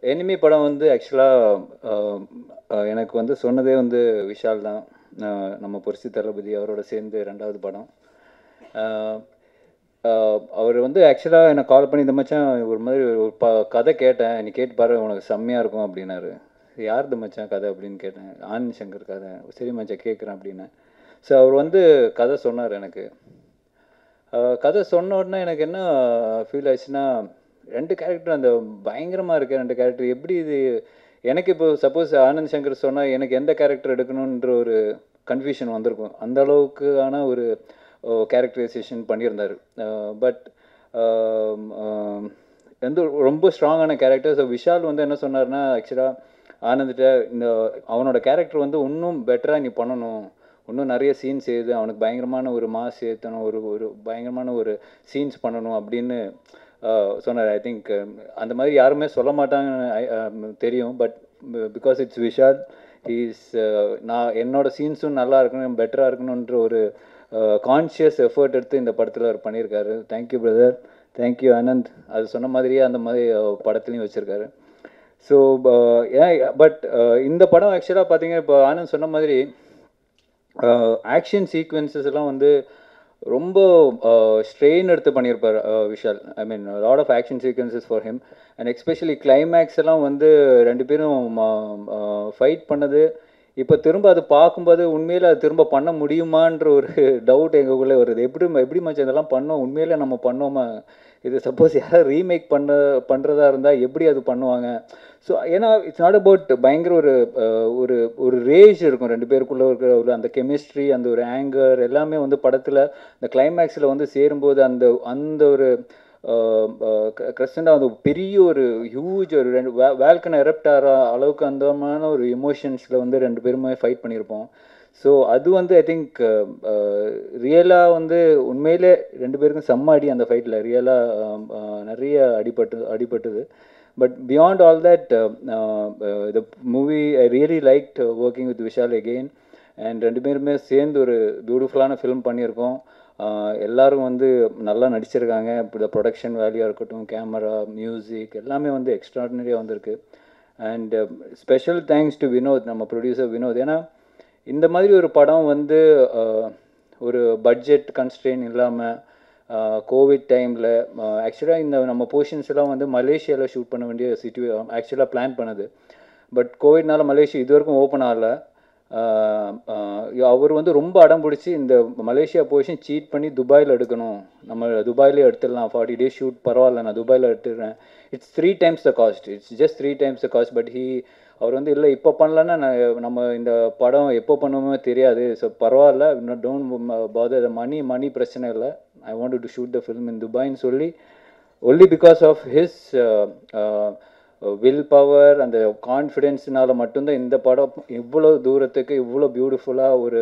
enemy படம் வந்து ஆக்சுவலாக எனக்கு வந்து சொன்னதே வந்து விஷால் தான் அஹ் நம்ம புரட்சி தளபதி அவரோட சேர்ந்து ரெண்டாவது படம் அஹ் அஹ் அவர் வந்து ஆக்சுவலாக என்னை கால் பண்ணி இந்த மச்சான் ஒரு மாதிரி ஒரு ப கதை கேட்டேன் நீ கேட்டு பாரு உனக்கு செம்மையாக இருக்கும் அப்படின்னாரு யாருது மச்சான் கதை அப்படின்னு கேட்டேன் ஆனந்த் சங்கர் கதை சரி மச்சான் கேட்குறேன் அப்படின்னேன் ஸோ அவர் வந்து கதை சொன்னார் எனக்கு அஹ் கதை சொன்ன உடனே எனக்கு என்ன ஃபீல் ஆச்சுன்னா ரெண்டு கேரக்டர் அந்த பயங்கரமாக இருக்க ரெண்டு கேரக்டர் எப்படி இது எனக்கு இப்போ சப்போஸ் ஆனந்த் சங்கர் சொன்னால் எனக்கு எந்த கேரக்டர் எடுக்கணுன்ற ஒரு கன்ஃபியூஷன் வந்திருக்கும் அந்த அளவுக்கான ஒரு கேரக்டரைசேஷன் பண்ணியிருந்தார் பட் வந்து ரொம்ப ஸ்ட்ராங்கான கேரக்டர் ஸோ விஷால் வந்து என்ன சொன்னார்னா ஆக்சுவலாக ஆனந்திட்ட இந்த அவனோட கேரக்டர் வந்து இன்னும் பெட்டராக நீ பண்ணணும் இன்னும் நிறைய சீன்ஸ் எழுது அவனுக்கு பயங்கரமான ஒரு மாஸ் ஏற்றணும் ஒரு ஒரு பயங்கரமான ஒரு சீன்ஸ் பண்ணணும் அப்படின்னு சொன்னார் ஐ திங்க் அந்த மாதிரி யாருமே சொல்ல மாட்டாங்கன்னு I- um, தெரியும் but because it's Vishal is நான் என்னோட சீன்ஸும் நல்லா இருக்கணும் பெட்டராக இருக்கணுன்ற ஒரு கான்ஷியஸ் எஃபர்ட் எடுத்து இந்த படத்தில் அவர் பண்ணியிருக்காரு தேங்க்யூ பிரதர் தேங்க்யூ ஆனந்த் அது சொன்ன மாதிரியே அந்த மாதிரி அஹ், படத்துலையும் வச்சுருக்காரு ஸோ ஏன் பட் இந்த படம் ஆக்சுவலாக பார்த்தீங்க இப்போ ஆனந்த் சொன்ன மாதிரி ஆக்ஷன் சீக்வன்சஸ் எல்லாம் வந்து ரொம்ப ஸ்ட்ரெயின் எடுத்து பண்ணியிருப்பார் uh, Vishal I mean lot of action sequences for him and especially climax எல்லாம் வந்து ரெண்டு பேரும் ஃபைட் பண்ணது இப்போ திரும்ப அது பார்க்கும்போது உண்மையில் அது திரும்ப பண்ண முடியுமான்ற ஒரு டவுட் எங்களுக்குள்ளே வருது எப்படி எப்படி மச்சான் இதெல்லாம் பண்ணோம் உண்மையில நம்ம பண்ணோமா இது சப்போஸ் யாராவது ரீமேக் பண்ண பண்ணுறதா இருந்தால் எப்படி அது பண்ணுவாங்க ஸோ ஏன்னா இட்ஸ் நாட் அபவுட் பயங்கர ஒரு அஹ், ஒரு ஒரு ரேஜ் இருக்கும் ரெண்டு பேருக்குள்ள இருக்கிற ஒரு அந்த கெமிஸ்ட்ரி அந்த ஒரு ஆங்கர் எல்லாமே வந்து படத்தில் இந்த கிளைமேக்ஸில் வந்து சேரும்போது அந்த அந்த ஒரு கிறிஸ்டண்டாக அந்த பெரிய ஒரு ஹியூஜ் ஒரு ரெண்டு வேல்கன் எரப்ட் ஆகிற அளவுக்கு அந்தமான ஒரு எமோஷன்ஸில் வந்து ரெண்டு பேருமே ஃபைட் பண்ணியிருப்போம் ஸோ அது வந்து ஐ திங்க் ரியலாக வந்து உண்மையிலே ரெண்டு பேருக்கும் செம்ம அடி அந்த ஃபைட்டில் ரியலாக நிறைய அடிபட்டு அடிபட்டது but beyond all that the movie I really like working with Vishal again and ரெண்டு பேருமே சேர்ந்து ஒரு பியூட்டிஃபுல்லான ஃபிலிம் பண்ணியிருக்கோம் ஆஹ் எல்லாரும் வந்து நல்லா நடிச்சிருக்காங்க இப்போ ப்ரொடக்ஷன் வேல்யூவாக இருக்கட்டும் கேமரா மியூசிக் எல்லாமே வந்து எக்ஸ்ட்ராடினரியாக வந்திருக்கு and special thanks to Vinod நம்ம ப்ரொடியூசர் வினோத் ஏன்னா இந்த மாதிரி ஒரு படம் வந்து ஆஹ் ஒரு பட்ஜெட் கன்ஸ்ட்ரெயின் இல்லாமல் கோவிட் டைமில் ஆக்சுவலாக இந்த நம்ம போர்ஷன்ஸ் எல்லாம் வந்து மலேசியாவில் ஷூட் பண்ண வேண்டிய சிச்சுவே ஆக்சுவலாக பிளான் பண்ணது பட் கோவிட்னால மலேசியா இது வரைக்கும் ஓப்பன் ஆகல ஆஹ் ஆஹ் அவர் வந்து ரொம்ப அடம் பிடிச்சி இந்த மலேசியா போர்ஷன் சீட் பண்ணி துபாயில் எடுக்கணும் நம்ம துபாயிலே எடுத்துடலாம் ஃபார்ட்டி டேஸ் ஷூட் பரவாயில்ல நான் துபாயில் எடுத்துடுறேன் it's three times the cost it's just three times the cost but he அவர் வந்து இல்லை இப்போ பண்ணலன்னா நான் நம்ம இந்த படம் எப்போ பண்ணுவோமோ தெரியாது ஸோ பரவாயில்ல டோன்ட் பாதர் மணி மணி பிரச்சனை இல்லை I want to shoot the film in துபாய்ன்னு சொல்லி only because of his willpower அந்த கான்ஃபிடென்ஸ்னால மட்டும்தான் இந்த படம் இவ்வளோ தூரத்துக்கு இவ்வளோ பியூட்டிஃபுல்லாக ஒரு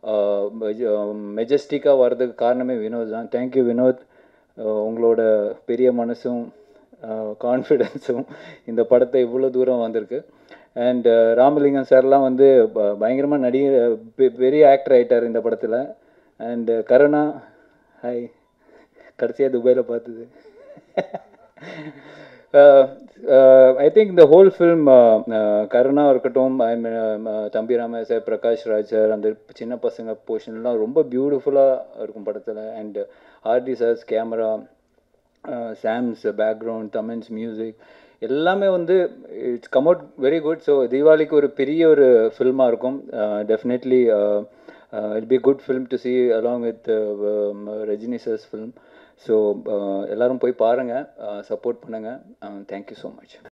மெஜஸ்டிக்காக வர்றதுக்கு காரணமே வினோத் தான் தேங்க்யூ வினோத் அஹ் உங்களோட பெரிய மனசும் கான்ஃபிடென்ஸும் இந்த படத்தை இவ்வளோ தூரம் வந்திருக்கு அண்ட் ராமலிங்கம் சார்லாம் வந்து ப- பயங்கரமா நடிகர் பெ- பெரிய ஆக்டர் ஆயிட்டார் இந்த படத்தில் அண்ட் கருணா ஹாய் கடைசியாக துபாயில் பார்த்தது ஐ திங்க் இந்த ஹோல் ஃபில்ம் கருணா இருக்கட்டும் I mean, uh, தம்பி ராம சார் பிரகாஷ் ராஜ் சார் அந்த சின்ன பசங்க போர்ஷன்லாம் ரொம்ப பியூட்டிஃபுல்லாக இருக்கும் படத்தில் and RD sir's camera Sam's background Tamizh's music எல்லாமே வந்து it's come out very good so தீபாவளிக்கு ஒரு பெரிய ஒரு ஃபில்மாக இருக்கும் definitely it be good film to see along with Rajini sir's film so எல்லாரும் போய் பாருங்கள் சப்போர்ட் பண்ணுங்கள் தேங்க்யூ ஸோ மச்